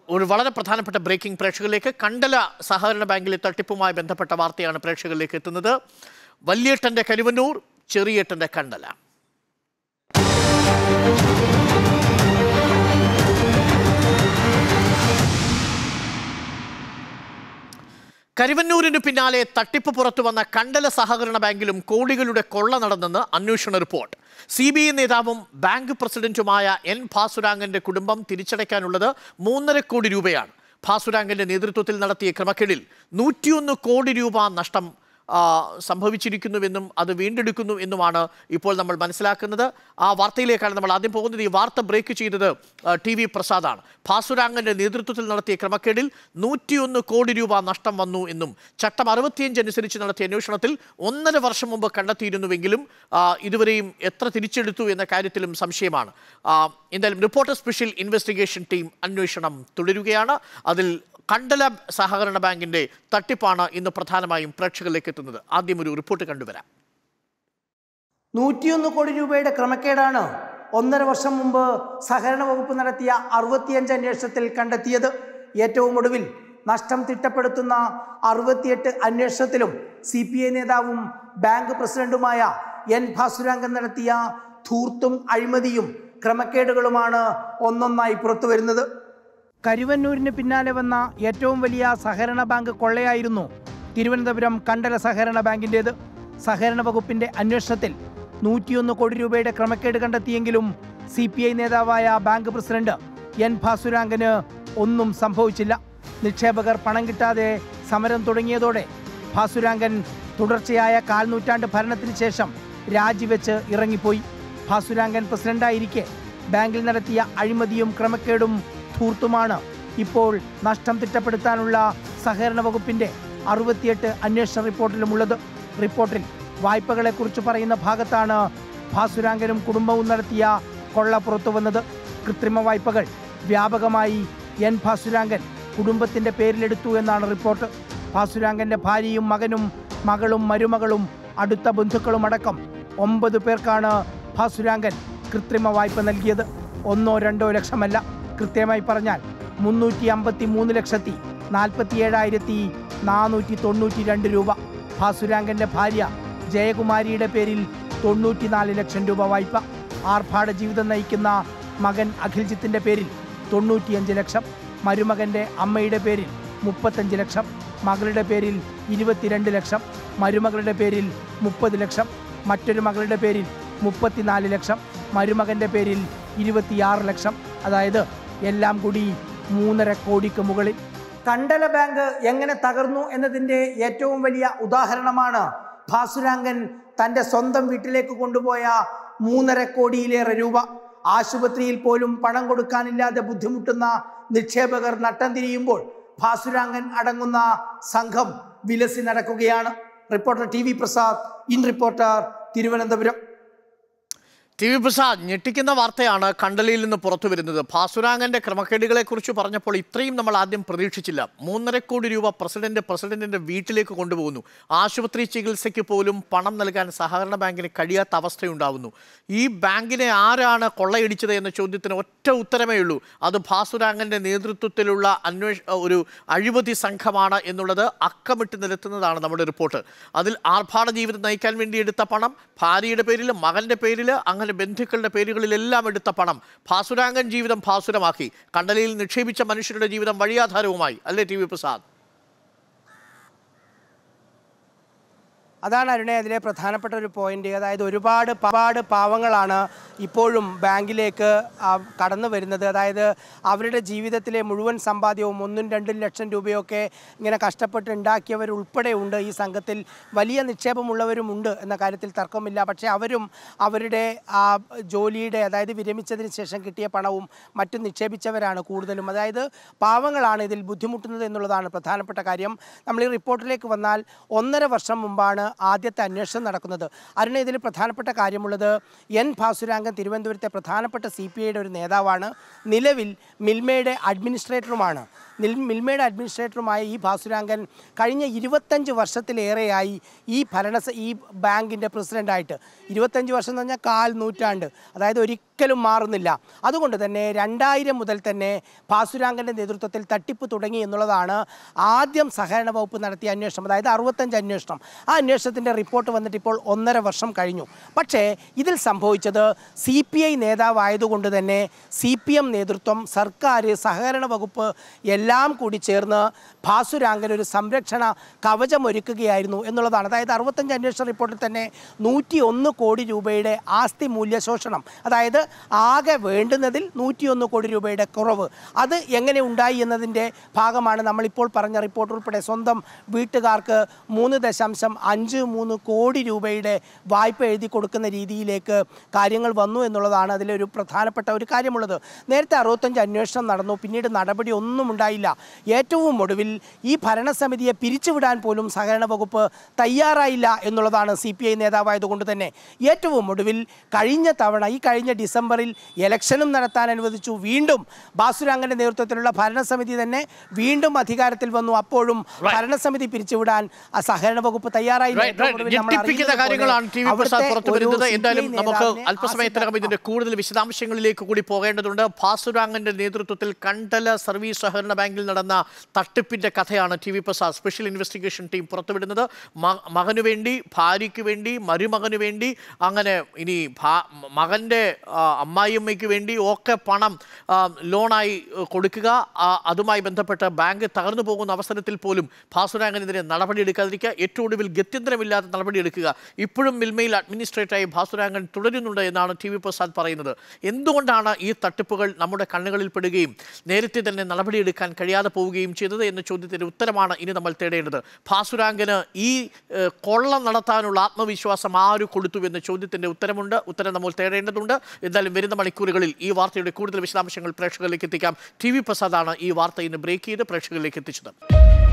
ഒരു വളരെ പ്രധാനപ്പെട്ട ബ്രേക്കിംഗ് പ്രേക്ഷകരിലേക്ക് കണ്ടല സഹകരണ ബാങ്കിലെ തട്ടിപ്പുമായി ബന്ധപ്പെട്ട വാർത്തയാണ് പ്രേക്ഷകരിലേക്ക് എത്തുന്നത് വല്യേട്ടന്റെ കരുവന്നൂർ ചെറിയേട്ടന്റെ കണ്ടല കരുവന്നൂരിന് പിന്നാലെ തട്ടിപ്പ് പുറത്തു വന്ന കണ്ടല സഹകരണ ബാങ്കിലും കോടികളുടെ കൊള്ള നടന്നെന്ന് അന്വേഷണ റിപ്പോർട്ട് സി ബി ഐ നേതാവും ബാങ്ക് പ്രസിഡന്റുമായ എൻ ഭാസുരാങ്ങന്റെ കുടുംബം തിരിച്ചടയ്ക്കാനുള്ളത് മൂന്നര കോടി രൂപയാണ് ഭാസുരാങ്ങന്റെ നേതൃത്വത്തിൽ നടത്തിയ ക്രമക്കേടിൽ നൂറ്റിയൊന്ന് കോടി രൂപ നഷ്ടം ആ, സംഭവിച്ചിരിക്കുന്നുവെന്നും അത് വീണ്ടെടുക്കുന്നു എന്നുമാണ് ഇപ്പോൾ നമ്മൾ മനസ്സിലാക്കുന്നത് ആ വാർത്തയിലേക്കാണ് നമ്മൾ ആദ്യം പോകുന്നത് ഈ വാർത്ത ബ്രേക്ക് ചെയ്തത് ആ, ടി വി പ്രസാദാണ് ഭാസുരാങ്ങന്റെ നേതൃത്വത്തിൽ നടത്തിയ ക്രമക്കേടിൽ നൂറ്റിയൊന്ന് കോടി രൂപ നഷ്ടം വന്നു എന്നും ചട്ടം അറുപത്തിയഞ്ച് അനുസരിച്ച് നടത്തിയ അന്വേഷണത്തിൽ ഒന്നര വർഷം മുമ്പ് കണ്ടെത്തിയിരുന്നുവെങ്കിലും ആ, ഇതുവരെയും എത്ര തിരിച്ചെടുത്തു എന്ന കാര്യത്തിലും സംശയമാണ് ആ, എന്തായാലും റിപ്പോർട്ടർ സ്പെഷ്യൽ ഇൻവെസ്റ്റിഗേഷൻ ടീം അന്വേഷണം തുടരുകയാണ് അതിൽ കണ്ടല സഹകരണ ബാങ്കിന്റെ തട്ടിപ്പാണ് ഇന്ന് പ്രധാനമായും പ്രേക്ഷകരിലേക്ക് എത്തുന്നത് ആദ്യം ഒരു റിപ്പോർട്ട് കണ്ടുവരാം നൂറ്റിയൊന്ന് കോടി രൂപയുടെ ക്രമക്കേടാണ് ഒന്നര വർഷം മുമ്പ് സഹകരണ വകുപ്പ് നടത്തിയ അറുപത്തിയഞ്ച് അന്വേഷണത്തിൽ കണ്ടെത്തിയത് ഏറ്റവും ഒടുവിൽ നഷ്ടം തിട്ടപ്പെടുത്തുന്ന അറുപത്തിയെട്ട് അന്വേഷണത്തിലും സി പി ഐ നേതാവും ബാങ്ക് പ്രസിഡന്റുമായ എൻ ഭാസുരാങ്കൻ നടത്തിയ ധൂർത്തും അഴിമതിയും ക്രമക്കേടുകളുമാണ് ഒന്നൊന്നായി പുറത്തു വരുന്നത് കരുവന്നൂരിന് പിന്നാലെ വന്ന ഏറ്റവും വലിയ സഹകരണ ബാങ്ക് കൊള്ളയായിരുന്നു തിരുവനന്തപുരം കണ്ടല സഹകരണ ബാങ്കിൻ്റേത് സഹകരണ വകുപ്പിന്റെ അന്വേഷണത്തിൽ നൂറ്റിയൊന്ന് കോടി രൂപയുടെ ക്രമക്കേട് കണ്ടെത്തിയെങ്കിലും സി പി ഐ നേതാവായ ബാങ്ക് പ്രസിഡന്റ് എൻ ഭാസുരാങ്കന് ഒന്നും സംഭവിച്ചില്ല നിക്ഷേപകർ പണം കിട്ടാതെ സമരം തുടങ്ങിയതോടെ ഭാസുരാങ്കൻ തുടർച്ചയായ കാൽ നൂറ്റാണ്ട് ഭരണത്തിന് ശേഷം രാജിവെച്ച് ഇറങ്ങിപ്പോയി ഭാസുരാങ്കൻ പ്രസിഡന്റായിരിക്കെ ബാങ്കിൽ നടത്തിയ അഴിമതിയും ക്രമക്കേടും ധൂർത്തുമാണ് ഇപ്പോൾ നഷ്ടം തിട്ടപ്പെടുത്താനുള്ള സഹകരണ വകുപ്പിന്റെ അറുപത്തിയെട്ട് അന്വേഷണ റിപ്പോർട്ടിലുമുള്ളത് റിപ്പോർട്ടിൽ വായ്പകളെക്കുറിച്ച് പറയുന്ന ഭാഗത്താണ് ഭാസുരാങ്കനും കുടുംബവും നടത്തിയ കൊള്ള പുറത്തു വന്നത് കൃത്രിമ വായ്പകൾ വ്യാപകമായി എൻ ഭാസുരാങ്കൻ കുടുംബത്തിന്റെ പേരിലെടുത്തു എന്നാണ് റിപ്പോർട്ട് ഭാസുരാങ്കന്റെ ഭാര്യയും മകനും മകളും മരുമകളും അടുത്ത ബന്ധുക്കളും അടക്കം ഒമ്പത് പേർക്കാണ് ഭാസുരാങ്കൻ കൃത്രിമ വായ്പ നൽകിയത് ഒന്നോ രണ്ടോ ലക്ഷമല്ല കൃത്യമായി പറഞ്ഞാൽ മുന്നൂറ്റി അമ്പത്തി മൂന്ന് ലക്ഷത്തി നാൽപ്പത്തി ഏഴായിരത്തി നാനൂറ്റി തൊണ്ണൂറ്റി രണ്ട് രൂപ ഭാസുരാങ്കന്റെ ഭാര്യ ജയകുമാരിയുടെ പേരിൽ തൊണ്ണൂറ്റിനാല് ലക്ഷം രൂപ വായ്പ ആർഭാട ജീവിതം നയിക്കുന്ന മകൻ അഖിൽജിത്തിന്റെ പേരിൽ തൊണ്ണൂറ്റിയഞ്ച് ലക്ഷം മരുമകന്റെ അമ്മയുടെ പേരിൽ മുപ്പത്തഞ്ച് ലക്ഷം മകളുടെ പേരിൽ ഇരുപത്തിരണ്ട് ലക്ഷം മരുമകളുടെ പേരിൽ മുപ്പത് ലക്ഷം മറ്റൊരു മകളുടെ പേരിൽ മുപ്പത്തിനാല് ലക്ഷം മരുമകന്റെ പേരിൽ ഇരുപത്തിയാറ് ലക്ഷം അതായത് എല്ലാം കൂടി മൂന്നര കോടിക്ക് മുകളിൽ കണ്ടല ബാങ്ക് എങ്ങനെ തകർന്നു എന്നതിൻ്റെ ഏറ്റവും വലിയ ഉദാഹരണമാണ് ഭാസുരാങ്കൻ തൻ്റെ സ്വന്തം വീട്ടിലേക്ക് കൊണ്ടുപോയ മൂന്നര കോടിയിലേറെ രൂപ ആശുപത്രിയിൽ പോലും പണം കൊടുക്കാനില്ലാതെ ബുദ്ധിമുട്ടുന്ന നിക്ഷേപകർ നട്ടം തിരിയുമ്പോൾ ഭാസുരാങ്കൻ അടങ്ങുന്ന സംഘം വിലസി നടക്കുകയാണ് reporter T V Prasad in reporter Thiruvananthapuram T V Prasad ഞെട്ടിക്കുന്ന വാർത്തയാണ് കണ്ടലയിൽ നിന്ന് പുറത്തു വരുന്നത് ഭാസുരാങ്ങന്റെ ക്രമക്കേടുകളെ കുറിച്ച് പറഞ്ഞപ്പോൾ ഇത്രയും നമ്മൾ ആദ്യം പ്രതീക്ഷിച്ചില്ല മൂന്നര കോടി രൂപ പ്രസിഡന്റ് പ്രസിഡന്റിന്റെ വീട്ടിലേക്ക് കൊണ്ടുപോകുന്നു ആശുപത്രി ചികിത്സയ്ക്ക് പോലും പണം നൽകാൻ സഹകരണ ബാങ്കിന് കഴിയാത്ത അവസ്ഥയുണ്ടാവുന്നു ഈ ബാങ്കിനെ ആരാണ് കൊള്ളയടിച്ചത് എന്ന ചോദ്യത്തിന് ഒറ്റ ഉത്തരമേ ഉള്ളൂ അത് ഭാസുരാങ്ങന്റെ നേതൃത്വത്തിലുള്ള അന്വേഷ ഒരു അഴിമതി സംഘമാണ് എന്നുള്ളത് അക്കമിട്ട് നിരത്തുന്നതാണ് നമ്മുടെ റിപ്പോർട്ട് അതിൽ ആർഭാട ജീവിതം നയിക്കാൻ വേണ്ടി എടുത്ത പണം ഭാര്യയുടെ പേരിൽ മകന്റെ പേരിൽ അങ്ങനെ ബന്ധുക്കളുടെ പേരുകളിലെല്ലാം എടുത്ത പണം ഭാസുരാങ്കൻ ജീവിതം ഭാസുരമാക്കി കണ്ടലയിൽ നിക്ഷേപിച്ച മനുഷ്യരുടെ ജീവിതം വഴിയാധാരവുമായി അല്ലേ ടി വി പ്രസാദ് അതാണ് അരുണെ അതിലെ പ്രധാനപ്പെട്ട ഒരു പോയിന്റ് അതായത് ഒരുപാട് ഒരുപാട് പാവങ്ങളാണ് ഇപ്പോഴും ബാങ്കിലേക്ക് ആ, കടന്നു വരുന്നത് അതായത് അവരുടെ ജീവിതത്തിലെ മുഴുവൻ സമ്പാദ്യവും ഒന്നും രണ്ടും ലക്ഷം രൂപയൊക്കെ ഇങ്ങനെ കഷ്ടപ്പെട്ട് ഉണ്ടാക്കിയവർ ഉൾപ്പെടെ ഉണ്ട് ഈ സംഘത്തിൽ വലിയ നിക്ഷേപമുള്ളവരുമുണ്ട് എന്ന കാര്യത്തിൽ തർക്കമില്ല പക്ഷേ അവരും അവരുടെ ആ ജോലിയുടെ അതായത് വിരമിച്ചതിന് ശേഷം കിട്ടിയ പണവും മറ്റും നിക്ഷേപിച്ചവരാണ് കൂടുതലും അതായത് പാവങ്ങളാണ് ഇതിൽ ബുദ്ധിമുട്ടുന്നത് എന്നുള്ളതാണ് പ്രധാനപ്പെട്ട കാര്യം നമ്മൾ ഈ റിപ്പോർട്ടിലേക്ക് വന്നാൽ ഒന്നര വർഷം മുമ്പാണ് ആദ്യത്തെ അന്വേഷണം നടക്കുന്നത് അരുണ ഇതിൽ പ്രധാനപ്പെട്ട കാര്യമുള്ളത് എൻ ഭാസുരാങ്കൻ തിരുവനന്തപുരത്തെ പ്രധാനപ്പെട്ട സി പി ഐയുടെ ഒരു നേതാവാണ് നിലവിൽ മിൽമയുടെ അഡ്മിനിസ്ട്രേറ്ററുമാണ് നിൽ മിൽമയുടെ അഡ്മിനിസ്ട്രേറ്ററുമായ ഈ ഭാസുരാങ്കൻ കഴിഞ്ഞ ഇരുപത്തഞ്ച് വർഷത്തിലേറെയായി ഈ ഭരണ ഈ ബാങ്കിൻ്റെ പ്രസിഡൻ്റായിട്ട് ഇരുപത്തഞ്ച് വർഷം എന്ന് പറഞ്ഞാൽ കാൽ നൂറ്റാണ്ട് അതായത് ഒരിക്കലും മാറുന്നില്ല അതുകൊണ്ട് തന്നെ രണ്ടായിരം മുതൽ തന്നെ ഭാസുരാങ്കൻ്റെ നേതൃത്വത്തിൽ തട്ടിപ്പ് തുടങ്ങി എന്നുള്ളതാണ് ആദ്യം സഹകരണ വകുപ്പ് നടത്തിയ അന്വേഷണം അതായത് അറുപത്തഞ്ച് അന്വേഷണം ആ അന്വേഷണത്തിൻ്റെ റിപ്പോർട്ട് വന്നിട്ട് ഇപ്പോൾ ഒന്നര വർഷം കഴിഞ്ഞു പക്ഷേ ഇതിൽ സംഭവിച്ചത് സി പി ഐ നേതാവായതുകൊണ്ട് തന്നെ സി പി എം നേതൃത്വം സർക്കാർ സഹകരണ വകുപ്പ് എല്ലാം കൂടി ചേർന്ന് ഭാസുരാങ്കന് ഒരു സംരക്ഷണ കവചമൊരുക്കുകയായിരുന്നു എന്നുള്ളതാണ് അതായത് അറുപത്തഞ്ച് അന്വേഷണ റിപ്പോർട്ടിൽ തന്നെ നൂറ്റി ഒന്ന് കോടി രൂപയുടെ ആസ്തി മൂല്യശോഷണം അതായത് ആകെ വേണ്ടുന്നതിൽ നൂറ്റിയൊന്ന് കോടി രൂപയുടെ കുറവ് അത് എങ്ങനെ ഉണ്ടായി എന്നതിൻ്റെ ഭാഗമാണ് നമ്മളിപ്പോൾ പറഞ്ഞ റിപ്പോർട്ട് ഉൾപ്പെടെ സ്വന്തം വീട്ടുകാർക്ക് മൂന്ന് ദശാംശം അഞ്ച് മൂന്ന് കോടി രൂപയുടെ വായ്പ എഴുതി കൊടുക്കുന്ന രീതിയിലേക്ക് കാര്യങ്ങൾ വന്നു എന്നുള്ളതാണ് അതിലൊരു പ്രധാനപ്പെട്ട ഒരു കാര്യമുള്ളത് നേരത്തെ അറുപത്തഞ്ച് അന്വേഷണം നടന്നു പിന്നീട് നടപടി ഒന്നും ഉണ്ടായില്ല ഏറ്റവും ഒടുവിൽ ഈ ഭരണസമിതിയെ പിരിച്ചുവിടാൻ പോലും സഹകരണ വകുപ്പ് തയ്യാറായില്ല എന്നുള്ളതാണ് സി പി ഐ നേതാവായതുകൊണ്ട് തന്നെ ഏറ്റവും ഒടുവിൽ കഴിഞ്ഞ തവണ ഈ കഴിഞ്ഞ ഡിസംബറിൽ ഇലക്ഷനും നടത്താൻ അനുവദിച്ചു വീണ്ടും ബാസുരാങ്കന്റെ നേതൃത്വത്തിലുള്ള ഭരണസമിതി തന്നെ വീണ്ടും അധികാരത്തിൽ വന്നു അപ്പോഴും ഭരണസമിതി പിരിച്ചുവിടാൻ ആ സഹകരണ വകുപ്പ് തയ്യാറായില്ല Right, ഏറ്റവും right. ഒടുവിൽ നമ്മൾ ഞെട്ടിപ്പിക്കുന്ന അറിയുന്നത് കാര്യങ്ങളാണ് ടി വി പോലെ പ്രസാദ് അവിടുത്തെ പുറത്തു ഒരു വരുന്നത് CPI എന്തായാലും നമുക്ക് നേതാവിനെ അല്പസമയത്തിനകം ഇതിന്റെ കൂടുതൽ വിശദാംശങ്ങളിലേക്ക് കൂടി പോകേണ്ടതുണ്ട് ഭാസുരാങ്ങന്റെ നേതൃത്വത്തിൽ കണ്ടല സർവീസ് സഹകരണ ബാങ്കിൽ നടന്ന തട്ടിപ്പിന്റെ കഥയാണ് T V Prasad special investigation team പുറത്തുവിടുന്നത് മ- മകനു വേണ്ടി ഭാര്യയ്ക്ക് വേണ്ടി മരുമകന് വേണ്ടി അങ്ങനെ ഇനി ഭാ- മകന്റെ ആ, അമ്മായിയമ്മയ്ക്ക് വേണ്ടി ഒക്കെ പണം ആ, ലോണായി ഏഹ്, കൊടുക്കുക ആ, അതുമായി ബന്ധപ്പെട്ട് ബാങ്ക് തകർന്നു പോകുന്ന അവസരത്തിൽ പോലും ഭാസുരാങ്ങനെതിരെ നടപടിയെടുക്കാതിരിക്കുക ഏറ്റവും ഒടുവിൽ ഗത്യന്തരമില്ലാത്ത നടപടിയെടുക്കുക ഇപ്പോഴും മിൽമയിൽ അഡ്മിനിസ്ട്രേറ്ററായി ഭാസുരാങ്ങൻ തുടരുന്നുണ്ട് എന്നാണ് ടി വി പ്രസാദ് പറയുന്നത് എന്തുകൊണ്ടാണ് ഈ തട്ടിപ്പുകൾ നമ്മുടെ കണ്ണുകളിൽ പെടുകയും നേരത്തെ തന്നെ നടപടിയെടുക്കാൻ കഴിയാതെ പോവുകയും ചെയ്തത് എന്ന ചോദ്യത്തിന്റെ ഉത്തരമാണ് ഇനി നമ്മൾ തേടേണ്ടത് ഭാസുരാങ്കന് ഈ ഏഹ്, കൊള്ള നടത്താനുള്ള ആത്മവിശ്വാസം ആര് കൊടുത്തു എന്ന ചോദ്യത്തിന്റെ ഉത്തരമുണ്ട് ഉത്തരം നമ്മൾ തേടേണ്ടതുണ്ട് എന്തായാലും വരുന്ന മണിക്കൂറുകളിൽ ഈ വാർത്തയുടെ കൂടുതൽ വിശദാംശങ്ങൾ പ്രേക്ഷകരിലേക്ക് എത്തിക്കാം ടി വി പ്രസാദാണ് ഈ വാർത്ത ഇന്ന് ബ്രേക്ക് ചെയ്ത് പ്രേക്ഷകരിലേക്ക് എത്തിച്ചത്